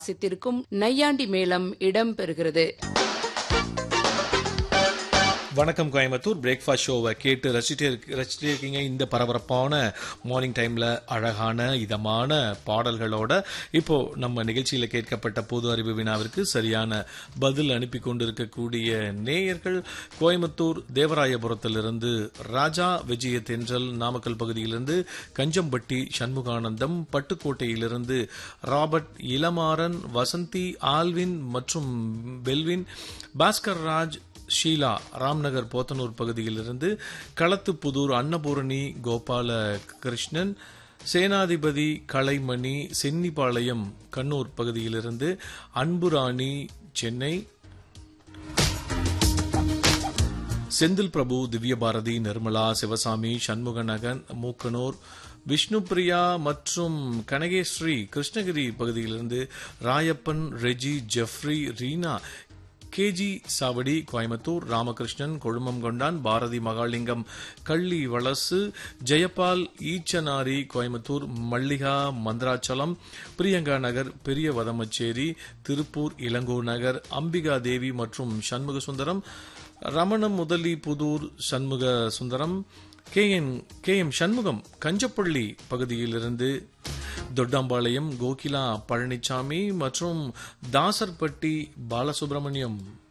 சித்திருக்கும் நையாண்டி மேளம் இடம்பெறுகிறது வணக்கம் கோயம்புத்தூர் பிரேக்ஃபாஸ்ட் ஷோவை கேட்டு ரசிச்சுட்டே இருக்க- ரசிச்சுட்டே இருக்கீங்க இந்த பரபரப்பான மார்னிங் டைம்ல அழகான இதமான பாடல்களோட இப்போ நம்ம நிகழ்ச்சியில கேட்கப்பட்ட பொது அறிவு வினாவிற்கு சரியான பதில் அனுப்பி கொண்டிருக்கக்கூடிய நேயர்கள் கோயம்புத்தூர் தேவராயபுரத்திலிருந்து ராஜா விஜய தென்றல் நாமக்கல் பகுதியிலிருந்து கஞ்சம்பட்டி சண்முகானந்தம் பட்டுக்கோட்டையிலிருந்து ராபர்ட் இளமாறன் வசந்தி ஆல்வின் மற்றும் பெல்வின் பாஸ்கர் ராஜ் ஷீலா ராம்நகர் போத்தனூர் பகுதியிலிருந்து களத்துப்புதூர் அன்னபூரணி கோபால கிருஷ்ணன் சேனாதிபதி கலைமணி சென்னிபாளையம் கண்ணூர் பகுதியிலிருந்து அன்புராணி சென்னை செந்தில் பிரபு திவ்யபாரதி நிர்மலா சிவசாமி சண்முகநகன் மூக்கனூர் விஷ்ணுபிரியா மற்றும் கனகேஸ்ரீ கிருஷ்ணகிரி பகுதியிலிருந்து ராயப்பன் ரெஜி ஜெஃப்ரி ரீனா கேஜி சாவடி கோயம்புத்தூர் ராமகிருஷ்ணன் கொழுமங்கொண்டான் பாரதி மகாலிங்கம் கள்ளி வளசு ஜெயபால் ஈச்சனாரி கோயம்புத்தூர் மல்லிகா மந்திராச்சலம் பிரியங்கா நகர் பெரிய வதமச்சேரி திருப்பூர் இளங்கோ நகர் அம்பிகா தேவி மற்றும் Shanmuga Sundaram Ramanam Mudali Pudur Shanmuga Sundaram K N K M Shanmugam Kanjapalli பகுதியிலிருந்து தொட்டாம்பாளையம் கோகிலா பழனிசாமி மற்றும் தாசர்பட்டி பாலசுப்ரமணியம்